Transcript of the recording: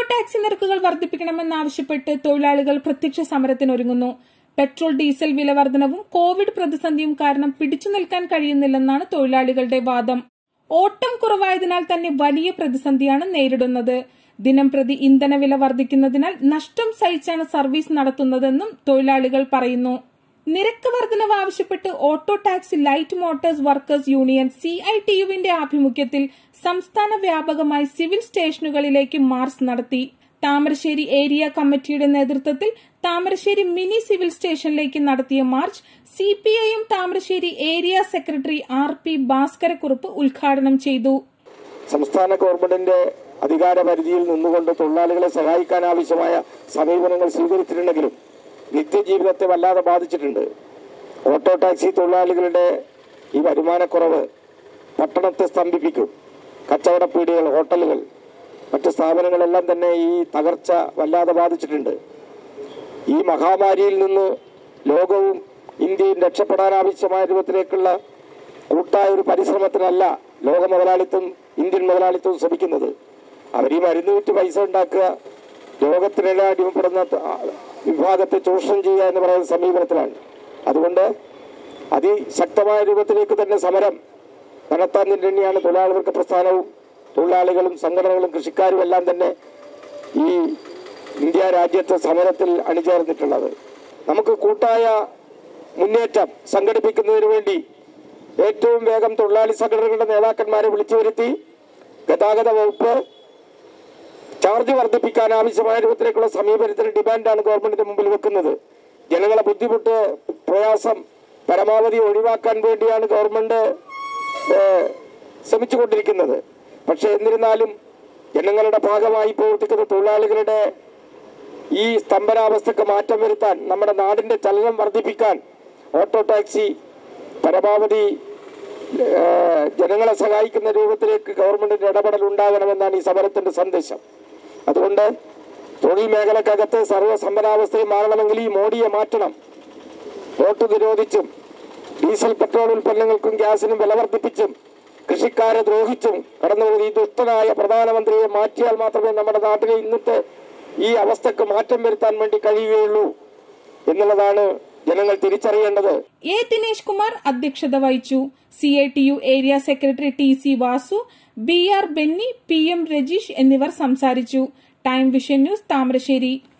taxi നിരക്കുകൾ വർദ്ധിപ്പിക്കണമെന്നാവശ്യപ്പെട്ട് തൊഴിലാളികൾ പ്രത്യക്ഷ സമരത്തിനൊരുങ്ങുന്നു പെട്രോൾ ഡീസൽ വില വർധനവും കോവിഡ് പ്രതിസന്ധിയും കാരണം പിടിച്ചു നിൽക്കാൻ കഴിയുന്നില്ലെന്നാണ് തൊഴിലാളികളുടെ വാദം ഓട്ടം കുറവായതിനാൽ തന്നെ വലിയ പ്രതിസന്ധിയാണ് നേരിടുന്നത് ദിനം പ്രതി ഇന്ധനവില വർദ്ധിക്കുന്നതിനാൽ നഷ്ടം സഹിച്ചാണ് സർവീസ് നടത്തുന്നതെന്നും തൊഴിലാളികൾ പറയുന്നു നിരക്ക് വർധനവ് ആവശ്യപ്പെട്ട് auto taxi light motors workers union C I T യുവിന്റെ ആഭിമുഖ്യത്തിൽ സംസ്ഥാന വ്യാപകമായി സിവിൽ സ്റ്റേഷനുകളിലേക്ക് മാർച്ച് നടത്തി താമരശ്ശേരി ഏരിയ കമ്മിറ്റിയുടെ നേതൃത്വത്തിൽ താമരശ്ശേരി മിനി സിവിൽ സ്റ്റേഷനിലേക്ക് നടത്തിയ march C P I M Thamarassery area secretary R P Bhaskarakkurup ഉദ്ഘാടനം ചെയ്തു സംസ്ഥാന ഗവൺമെന്റിന്റെ അധികാര പരിധിയിൽ നിന്നുകൊണ്ട് തൊഴിലാളികളെ സഹായിക്കാൻ ആവശ്യമായ സമീപനങ്ങൾ സ്വീകരിച്ചിട്ടുണ്ടെങ്കിലും നിത്യജീവിതത്തെ വല്ലാതെ ബാധിച്ചിട്ടുണ്ട് ഓട്ടോ ടാക്സി തൊഴിലാളികളുടെ ഈ വരുമാനക്കുറവ് പട്ടണത്തെ സ്തംഭിപ്പിക്കും കച്ചവട പീടികൾ ഹോട്ടലുകൾ മറ്റ് സ്ഥാപനങ്ങളെല്ലാം തന്നെ ഈ തകർച്ച വല്ലാതെ ബാധിച്ചിട്ടുണ്ട് ഈ മഹാമാരിയിൽ നിന്ന് ലോകവും ഇന്ത്യയും രക്ഷപ്പെടാൻ ആവശ്യമായ രൂപത്തിലേക്കുള്ള കൂട്ടായ ഒരു പരിശ്രമത്തിനല്ല ലോക മുതലാളിത്തം ഇന്ത്യൻ മുതലാളിത്തവും ശ്രമിക്കുന്നത് അവർ ഈ മരുന്ന് വിറ്റ് പൈസ ഉണ്ടാക്കുക ലോകത്തിനിടെ അടിമപ്പെടുന്ന ത- വിഭാഗത്തെ ചൂഷണം ചെയ്യുക എന്ന് പറയുന്ന സമീപനത്തിലാണ് അതുകൊണ്ട് അതിശക്തമായ രൂപത്തിലേക്ക് തന്നെ സമരം നടത്താൻ തന്നെയാണ് തൊഴിലാളി വർഗ പ്രസ്ഥാനവും തൊഴിലാളികളും സംഘടനകളും കൃഷിക്കാരും എല്ലാം തന്നെ ഈ ഇന്ത്യ രാജ്യത്തെ സമരത്തിൽ അണിചേർന്നിട്ടുള്ളത് നമുക്ക് കൂട്ടായ മുന്നേറ്റം സംഘടിപ്പിക്കുന്നതിന് വേണ്ടി ഏറ്റവും വേഗം തൊഴിലാളി സംഘടനകളുടെ നേതാക്കന്മാരെ വിളിച്ചു വരുത്തി ഗതാഗത വകുപ്പ് ചാർജ് വർദ്ധിപ്പിക്കാൻ ആവശ്യമായ രൂപത്തിലേക്കുള്ള സമീപനത്തിന് ഡിമാൻഡാണ് ഗവൺമെന്റിന്റെ മുമ്പിൽ വെക്കുന്നത് ജനങ്ങളെ ബുദ്ധിമുട്ട് പ്രയാസം പരമാവധി ഒഴിവാക്കാൻ വേണ്ടിയാണ് ഗവൺമെന്റ് ഏഹ്, ശ്രമിച്ചുകൊണ്ടിരിക്കുന്നത് പക്ഷെ എന്നിരുന്നാലും ജനങ്ങളുടെ ഭാഗമായി പ്രവർത്തിക്കുന്ന തൊഴിലാളികളുടെ ഈ സ്തംഭനാവസ്ഥക്ക് മാറ്റം വരുത്താൻ നമ്മുടെ നാടിന്റെ ചലനം വർദ്ധിപ്പിക്കാൻ ഓട്ടോ ടാക്സി പരമാവധി ഏഹ്, ജനങ്ങളെ സഹായിക്കുന്ന രൂപത്തിലേക്ക് ഗവൺമെന്റിന്റെ ഇടപെടൽ ഉണ്ടാകണമെന്നാണ് ഈ സമരത്തിന്റെ സന്ദേശം അതുകൊണ്ട് തൊഴിൽ മേഖലക്കകത്ത് സർവ്വ സമ്പന്നാവസ്ഥയും മാറണമെങ്കിൽ ഈ മോഡിയെ മാറ്റണം വോട്ട് നിരോധിച്ചും ഡീസൽ പെട്രോൾ ഉൽപ്പന്നങ്ങൾക്കും ഗ്യാസിനും വില വർദ്ധിപ്പിച്ചും കൃഷിക്കാരെ ദ്രോഹിച്ചും കടന്നുപോയി ഈ ദുഷ്ടനായ പ്രധാനമന്ത്രിയെ മാറ്റിയാൽ മാത്രമേ നമ്മുടെ നാട്ടിലെ ഇന്നത്തെ ഈ അവസ്ഥക്ക് മാറ്റം വരുത്താൻ വേണ്ടി കഴിയുകയുള്ളൂ എന്നുള്ളതാണ് ജനങ്ങൾ തിരിച്ചറിയേണ്ടത് എ ദിനേശ് കുമാർ അധ്യക്ഷത വഹിച്ചു C I T U area secretary T C Vasu B R Benny P M Rajeesh എന്നിവർ സംസാരിച്ചു ടൈം വിഷൻ ന്യൂസ് താമരശ്ശേരി